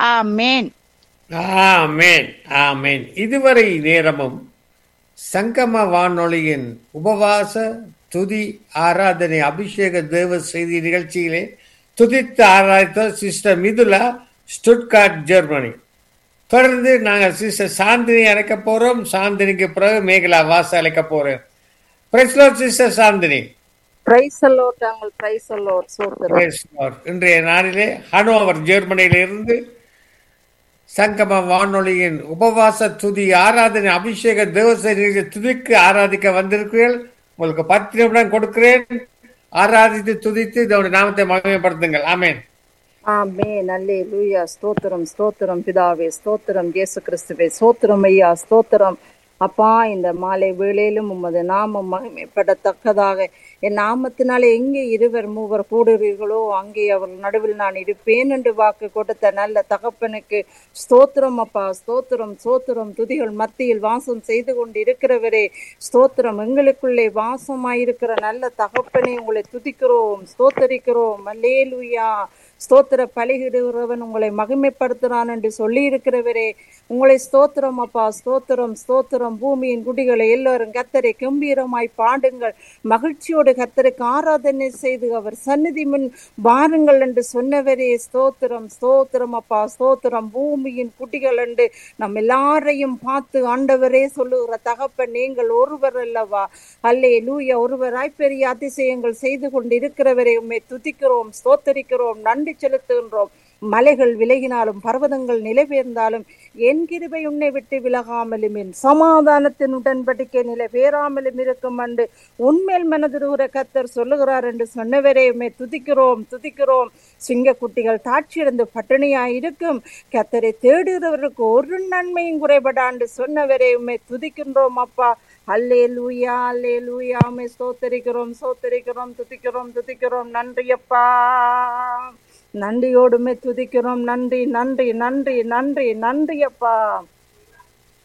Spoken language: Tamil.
ஆமேன் ஆமேன் ஆமேன் இதுவரை நேரமும் சங்கம வானொலியின் உபவாச துதி ஆராதனை அபிஷேக தேவ செய்தி நிகழ்ச்சியிலே துதித்து ஆராய்த்த சிஸ்டர் மிதுலா ஸ்டுட்கார்ட் ஜெர்மனி தொடர்ந்து நாங்கள் சிஸ்டர் சாந்தினி அழைக்க போறோம் சாந்தினிக்கு பிறகு மேகலா வாச அழைக்க போறோம் பிரஸ்லோ சிஸ்டர் சாந்தினி பிரைஸ் அல்லோர் தாங்கள் பிரைஸ் அல்லோர் சோத்திரம் Praise Lord. இன்றைய நாளிலே ஹனோவர் ஜெர்மனியிலிருந்து சங்கம வானொலியின் உபவாச துதி ஆராதனை அபிஷேக தேவசரி துதிக்கு ஆராதிக்க வந்திருக்கிறீர்கள் உங்களுக்கு பத்து நிமிடம் கொடுக்கிறேன் ஆராதித்து துதித்து இதோட நாமத்தை மகிமைப்படுத்துங்கள் ஆமென் ஆமே நல்லே லூயா ஸ்தோத்திரம் ஸ்தோத்திரம் பிதாவே ஸ்தோத்திரம் இயேசு கிறிஸ்துவே ஸ்தோத்திரம் ஐயா ஸ்தோத்திரம் அப்பா இந்த மாலை வேளையிலும் உமது நாமம் மகிமைப்படத்தக்கதாக என் நாமத்தினாலே எங்கே இருவர் மூவர் கூடுறீர்களோ அங்கே அவர் நடுவில் நான் இருப்பேன் என்று வாக்கு கொடுத்த நல்ல தகப்பனுக்கு ஸ்தோத்திரம் அப்பா ஸ்தோத்திரம் ஸ்தோத்திரம் துதிகள் மத்தியில் வாசம் செய்து கொண்டு இருக்கிறவரே ஸ்தோத்திரம் எங்களுக்குள்ளே வாசமாயிருக்கிற நல்ல தகப்பனை உங்களை துதிக்கிறோம் ஸ்தோத்தரிக்கிறோம் அல்லேலூயா ஸ்தோத்திர பலிகிடுகிறவன் உங்களை மகிமைப்படுத்துறான் என்று சொல்லி இருக்கிறவரே உங்களை ஸ்தோத்திரம் அப்பா ஸ்தோத்திரம் ஸ்தோத்திரம் பூமியின் குடிகளை எல்லோரும் கத்தரை கம்பீரமாய் பாடுங்கள் மகிழ்ச்சியோடு கத்தருக்கு ஆராதனை செய்து அவர் சந்நிதி முன் வாருங்கள் என்று சொன்னவரே ஸ்தோத்திரம் ஸ்தோத்திரம் அப்பா ஸ்தோத்திரம் பூமியின் குட்டிகள் என்று நம் எல்லாரையும் பார்த்து ஆண்டவரே சொல்லுகிற தகப்பன் நீங்கள் ஒருவர் அல்லவா அல்லே லூயா ஒருவராய் பெரிய அதிசயங்கள் செய்து கொண்டு இருக்கிறவரை உண்மை துதிக்கிறோம் ஸ்தோத்தரிக்கிறோம் நன்றி செலுத்துகின்றோம் மலைகள் விலகினாலும் பர்வதங்கள் நிலைபெயர்ந்தாலும் என் கிருபை உன்னை விட்டு விலகாமலும் என் சமாதானத்தின் உடன்படிக்கை நிலை பேராமலும் இருக்கும் என்று உண்மையில் மனதிருகிற கத்தர் சொல்லுகிறார் என்று சொன்னவரே உண்மை துதிக்கிறோம் துதிக்கிறோம் சிங்கக்குட்டிகள் தாட்சியிருந்து பட்டினியாய் இருக்கும் கத்தரை தேடுகிறவருக்கு ஒரு நன்மையும் குறைபடாண்டு சொன்னவரே உண்மை துதிக்கின்றோம் அப்பா அல்லே லூயா அல்லே லூயா உண்மை சோத்தரிக்கிறோம் சோத்தரிக்கிறோம் துதிக்கிறோம் துதிக்கிறோம் நன்றி அப்பா நன்றியோடுமே துதிக்கிறோம் நன்றி நன்றி நன்றி நன்றி நன்றி அப்பா